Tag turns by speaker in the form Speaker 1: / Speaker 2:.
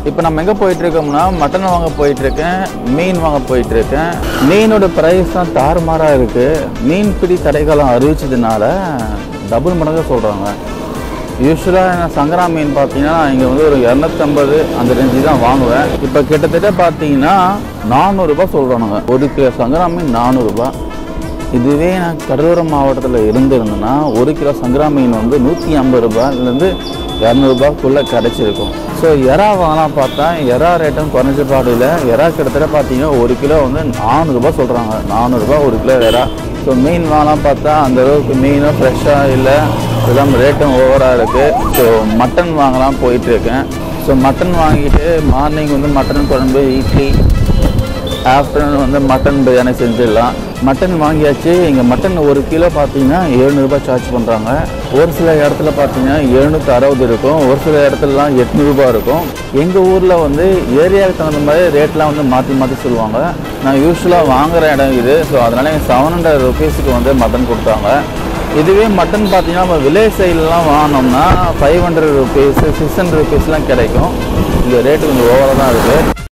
Speaker 1: இப்போ நம்ம எங்கே போயிட்டுருக்கோம்னா மட்டன் வாங்க போயிட்டுருக்கேன் மீன் வாங்க போயிட்டுருக்கேன் மீனோட ப்ரைஸ் தான் தாறுமாறாக இருக்குது மீன் பிடி தடைக்காலம் அறிவிச்சதுனால டபுள் மடங்கு சொல்கிறாங்க யூஸ்வலாக நான் சங்கரா மீன் பார்த்தீங்கன்னா இங்கே வந்து ஒரு இரநூத்தம்பது அந்த ரேஞ்சு தான் வாங்குவேன் இப்போ கிட்டத்தட்ட பார்த்தீங்கன்னா நானூறுரூபா சொல்கிறானுங்க ஒரு கிலோ சங்கரா மீன் நானூறுரூபா இதுவே நான் கடலோர மாவட்டத்தில் இருந்திருந்தேன்னா ஒரு கிலோ சங்கரா மீன் வந்து நூற்றி ஐம்பது ரூபாயிலேருந்து இரநூறுபாக்குள்ளே கிடச்சிருக்கும் ஸோ எறா வாங்கலாம் பார்த்தா எறா ரேட்டும் குறைஞ்ச பாடையில் எறா கிட்டத்தட்ட பார்த்தீங்கன்னா ஒரு கிலோ வந்து நானூறுரூபா சொல்கிறாங்க நானூறுரூபா ஒரு கிலோ எறா ஸோ மீன் வாங்கலாம் பார்த்தா அந்த அளவுக்கு மீனும் ஃப்ரெஷ்ஷாக இல்லை இதெல்லாம் ரேட்டும் ஓவராக இருக்குது ஸோ மட்டன் வாங்கலாம் போயிட்டுருக்கேன் ஸோ மட்டன் வாங்கிட்டு மார்னிங் வந்து மட்டன் குழம்பு இட்லி ஆஃப்டர்நூன் வந்து மட்டன் பிரியாணி செஞ்சிடலாம் மட்டன் வாங்கியாச்சு இங்கே மட்டன் ஒரு கிலோ பார்த்தீங்கன்னா எழுநூறுபா சார்ஜ் பண்ணுறாங்க ஒரு சில இடத்துல பார்த்தீங்கன்னா எழுநூற்றி அறுபது இருக்கும் ஒரு சில இடத்துலலாம் எட்நூறுபா இருக்கும் எங்கள் ஊரில் வந்து ஏரியாவுக்கு தகுந்த மாதிரி ரேட்லாம் வந்து மாற்றி மாற்றி சொல்லுவாங்க நான் யூஸ்வலாக வாங்குற இடம் இது ஸோ அதனால் எனக்கு செவன் ஹண்ட்ரட் ருபீஸுக்கு வந்து மட்டன் கொடுத்தாங்க இதுவே மட்டன் பார்த்தீங்கன்னா நம்ம வில்லேஜ் சைட்லலாம் வாங்கினோம்னா five hundred rupees six hundred ருபீஸ்லாம் கிடைக்கும் இந்த ரேட்டு கொஞ்சம் ஓவராக தான் இருக்குது